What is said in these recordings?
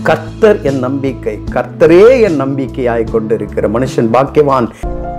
கர்த்தர் என் நம்பிக்கை கர்த்தரே என் நம்பிக்கையாய் கொண்டிருக்கிற மனுஷன் பாக்கியவான்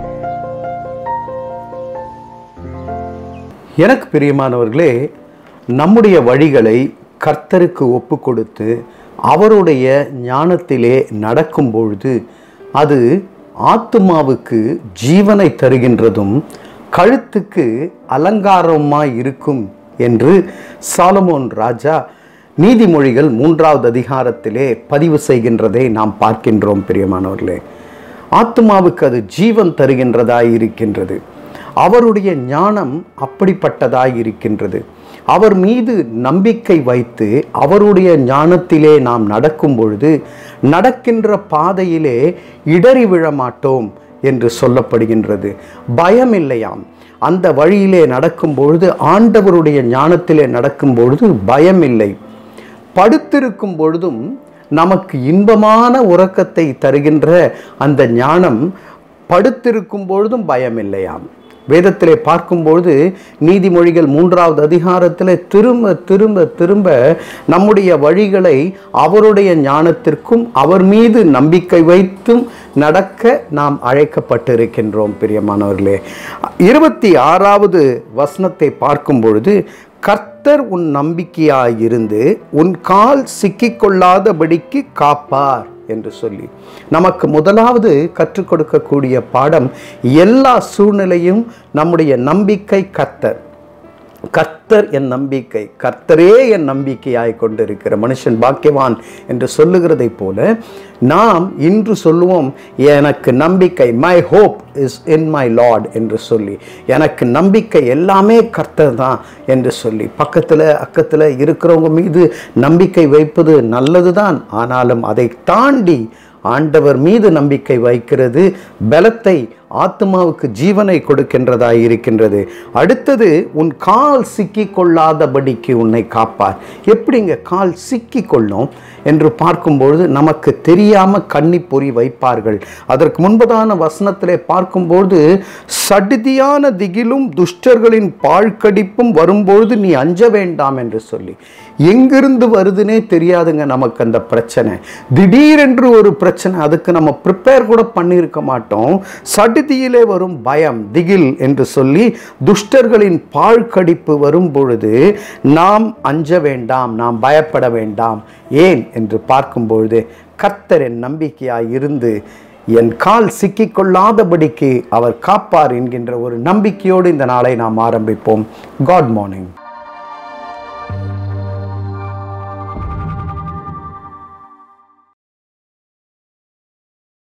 எனக்கு பிரியமானவர்களே நம்முடைய வழிகளை கர்த்தருக்கு ஒப்பு கொடுத்து அவருடைய ஞானத்திலே நடக்கும் பொழுது அது ஆத்துமாவுக்கு ஜீவனை தருகின்றதும் கழுத்துக்கு அலங்காரமாய் இருக்கும் என்று சாலமோன் ராஜா நீதிமொழிகள் மூன்றாவது அதிகாரத்திலே பதிவு செய்கின்றதை நாம் பார்க்கின்றோம் பிரியமானவர்களே ஆத்மாவுக்கு அது ஜீவன் தருகின்றதாய் இருக்கின்றது அவருடைய ஞானம் அப்படிப்பட்டதாய் இருக்கின்றது அவர் மீது நம்பிக்கை வைத்து அவருடைய ஞானத்திலே நாம் நடக்கும் பொழுது நடக்கின்ற பாதையிலே இடறி விழ மாட்டோம் என்று சொல்லப்படுகின்றது பயம் இல்லையாம் அந்த வழியிலே நடக்கும் பொழுது ஆண்டவருடைய ஞானத்திலே நடக்கும் பொழுது பயம் இல்லை படுத்திருக்கும் பொழுதும் நமக்கு இன்பமான உறக்கத்தை தருகின்ற அந்த ஞானம் படுத்திருக்கும் பொழுதும் பயம் இல்லையாம் வேதத்திலே பார்க்கும்பொழுது நீதிமொழிகள் மூன்றாவது அதிகாரத்தில் திரும்ப திரும்ப திரும்ப நம்முடைய வழிகளை அவருடைய ஞானத்திற்கும் அவர் மீது நம்பிக்கை வைத்தும் நடக்க நாம் அழைக்கப்பட்டிருக்கின்றோம் பிரியமானவர்களே இருபத்தி ஆறாவது வசனத்தை பார்க்கும் பொழுது கர்த்தர் உன் நம்பிக்கையாயிருந்து உன் கால் சிக்கிக்கொள்ளாதபடிக்கு காப்பார் என்று சொல்லி நமக்கு முதலாவது கற்றுக் கொடுக்கக்கூடிய பாடம் எல்லா சூழ்நிலையும் நம்முடைய நம்பிக்கை கர்த்தர் கர்த்தர் என் நம்பிக்கை கர்த்தரே என் நம்பிக்கையாய் கொண்டிருக்கிற மனுஷன் பாக்கியவான் என்று சொல்லுகிறதைப் போல நாம் இன்று சொல்லுவோம் எனக்கு நம்பிக்கை my hope is in my lord என்று சொல்லி எனக்கு நம்பிக்கை எல்லாமே கர்த்தர் தான் என்று சொல்லி பக்கத்தில் அக்கத்தில் இருக்கிறவங்க மீது நம்பிக்கை வைப்பது நல்லது தான் ஆனாலும் அதை தாண்டி ஆண்டவர் மீது நம்பிக்கை வைக்கிறது பலத்தை ஆத்மாவுக்கு ஜீவனை கொடுக்கின்றதாய் இருக்கின்றது அடுத்தது உன் கால் சிக்கி கொள்ளாதபடிக்கு உன்னை காப்பார் எப்படிங்க கால் சிக்கி கொள்ளும் என்று பார்க்கும்பொழுது நமக்கு தெரியாம கண்ணி பொறி வைப்பார்கள் அதற்கு முன்பதான வசனத்திலே பார்க்கும்போது சடுதியான திகிலும் துஷ்டர்களின் பாழ்கடிப்பும் வரும்பொழுது நீ அஞ்ச வேண்டாம் என்று சொல்லி எங்கிருந்து வருதுன்னே தெரியாதுங்க நமக்கு அந்த பிரச்சனை திடீரென்று ஒரு பிரச்சனை அதுக்கு நம்ம ப்ரிப்பேர் கூட பண்ணியிருக்க மாட்டோம் சடுதியிலே வரும் பயம் திகில் என்று சொல்லி துஷ்டர்களின் பாழ்கடிப்பு வரும் பொழுது நாம் அஞ்ச வேண்டாம் நாம் பயப்பட வேண்டாம் ஏன் என்று பார்க்கும் பொழுது கர்த்தர் என் நம்பிக்கையாய் இருந்து என் கால் சிக்கிக்கொள்ளாதபடிக்கு அவர் காப்பார் என்கின்ற ஒரு நம்பிக்கையோடு இந்த நாளை நாம் ஆரம்பிப்போம் காட் மார்னிங்